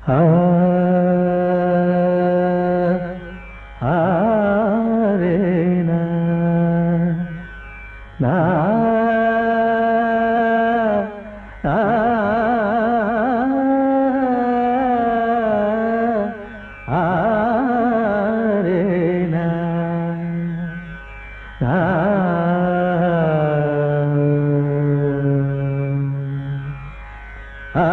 ಆ ಆ ರೇ ನಾ ನಾ ಆ ಆ ರೇ ನಾ ನಾ ಆ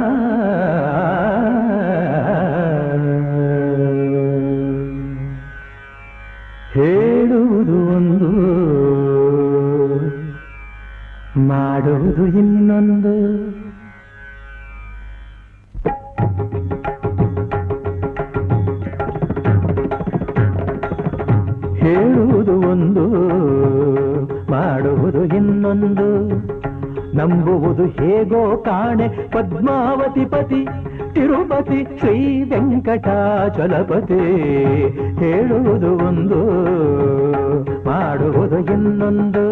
ಹೇಳುವುದು ಒಂದು ಮಾಡುವುದು ಇನ್ನೊಂದು ಹೇಳುವುದು ಒಂದು ಮಾಡುವುದು ಇನ್ನೊಂದು ನಂಬುವುದು ಹೇಗೋ ಕಾಣೆ ಪದ್ಮಾವತಿ ಪತಿ ತಿರುಪತಿ ಶ್ರೀ ವೆಂಕಟಾಚಲಪತಿ ಹೇಳುವುದು ಒಂದು ಮಾಡುವುದು ಇನ್ನೊಂದು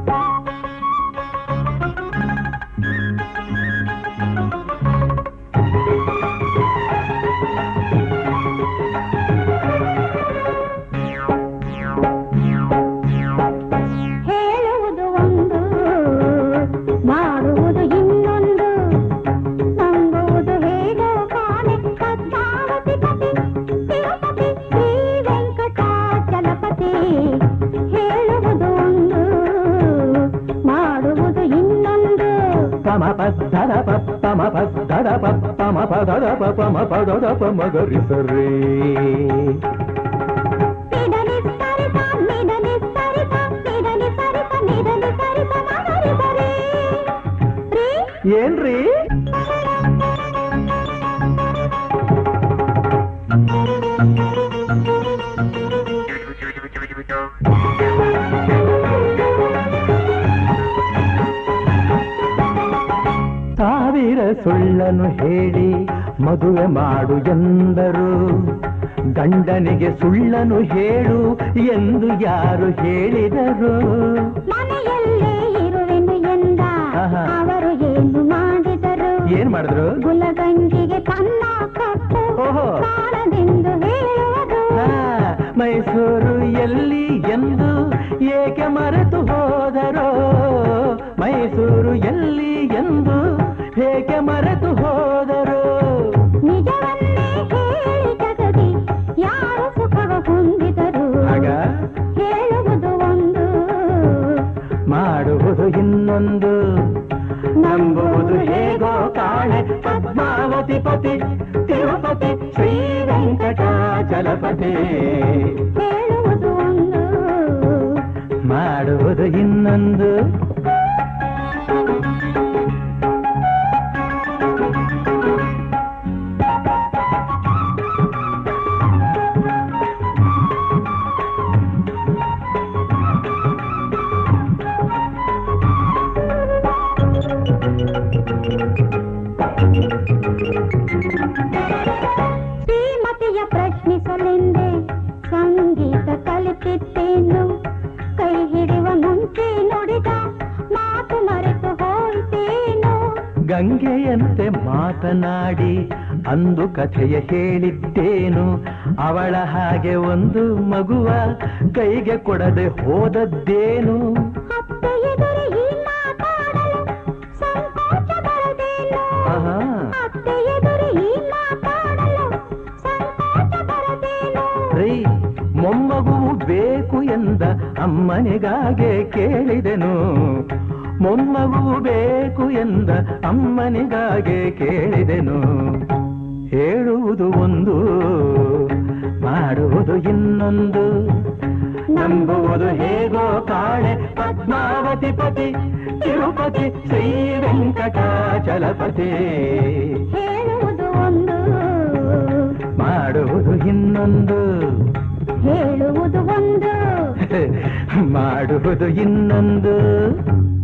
ಹೇಳುವುದು ಒಂದು ಮಾಡುವುದು ಇನ್ನೊಂದು ನಂಬುವುದು ಹೇಗೋ ಕಾಣೆ ಪದ್ಮಾವತಿ ಪತಿ ತಿರುಪತಿ ಶ್ರೀ ವೆಂಕಟಾಚಲಪತಿ ಹೇಳುವುದು ಒಂದು ಮಾಡುವುದು ಇನ್ನೊಂದು ಪಮ ಪದ್ದರ ಪಮ ಪದ್ದರ ಪಮ ಪದರ ಪಮ ಪದರ ಪಮಗರಿ ಸರಿ ನಿಡಲಿ ಸರಿತ ನಿಡಲಿ ಸರಿತ ನಿಡಲಿ ಸರಿತ ನಿಡಲಿ ಸರಿತ ಮಗರಿ ಸರಿ ರೀ ಏನ್ರಿ ಸಾವಿರ ಸುಳ್ಳನ್ನು ಹೇಳಿ ಮದುವೆ ಮಾಡು ಎಂದರು ಗಂಡನಿಗೆ ಸುಳ್ಳನು ಹೇಳು ಎಂದು ಯಾರು ಹೇಳಿದರು ಮನೆಯಲ್ಲೇ ಇರುವೆನು ಎಂದ ಆಹಾ. ಅವರು ಏನು ಮಾಡಿದರು ಏನ್ ಮಾಡಿದ್ರು ಗುಲಗಂಜಿಗೆ ತನ್ನ ಕಪ್ಪು ಓಹೋ. ಕಾಣದೆಂದು ಹೇಳುವುದು ಆ, ಮೈಸೂರು ಎಲ್ಲಿ ಎಂದು ಏಕೆ ಮರೆತು ಹೋದರೋ ಮೈಸೂರು ಎಲ್ಲಿ ಎಂದು ಏಕೆ ಮರೆತು ಹೋದರೋ ನಿಜವನ್ನೇ ಹೇಳಿ ಜಗದಿ ಯಾರು ಸುಖವ ಹೊಂದಿದರು ಆಗ ಹೇಳುವುದು ಒಂದು ಮಾಡುವುದು ಇನ್ನೊಂದು ನಂಬುವುದು ಹೇಗೋ ಕಾಣೆ ಪದ್ಮಾವತಿ ಪತಿ ತಿರುಪತಿ ಶ್ರೀ ವೆಂಕಟಾಚಲಪತಿ ಹೇಳುವುದು ಒಂದು ಮಾಡುವುದು ಇನ್ನೊಂದು ಶ್ರೀಮತಿಯ ಪ್ರಶ್ನಿಸಲೆಂದೇ ಸಂಗೀತ ಕಲಿತಿದ್ದೇನು ಕೈ ಹಿಡಿಯುವ ಮುಂಚೆ ನುಡಿದ ಮಾತು ಮರೆತು ಹೋಯ್ತೇನು ಗಂಗೆಯಂತೆ ಮಾತನಾಡಿ ಅಂದು ಕಥೆಯ ಹೇಳಿದ್ದೇನು ಅವಳ ಹಾಗೆ ಒಂದು ಮಗುವ ಕೈಗೆ ಕೊಡದೆ ಹೋದದ್ದೇನು ಅತ್ತೆ ಎದುರು ಈ ಮಾತಾಡಲು ಸಂಕೋಚ ಬರದೇನು ಆಹಾ. ಅತ್ತೆ ಎದುರು ಈ ಮಾತಾಡಲು ಸಂಕೋಚ ಬರದೇನು ರೀ ಮೊಮ್ಮಗುವು ಬೇಕು ಎಂದ ಅಮ್ಮನಿಗಾಗೆ ಕೇಳಿದೆನು ಮೊಮ್ಮಗುವು ಬೇಕು ಎಂದ ಅಮ್ಮನಿಗಾಗೆ ಕೇಳಿದೆನು ಹೇಳುವುದು ಒಂದು ಮಾಡುವುದು ಇನ್ನೊಂದು ನಂಬುವುದು ಹೇಗೋ ಕಾಣೆ ಪದ್ಮಾವತಿ ಪತಿ ತಿರುಪತಿ ಶ್ರೀ ವೆಂಕಟಾಚಲಪತಿ ಹೇಳುವುದು ಒಂದು ಮಾಡುವುದು ಇನ್ನೊಂದು ಹೇಳುವುದು ಒಂದು ಮಾಡುವುದು ಇನ್ನೊಂದು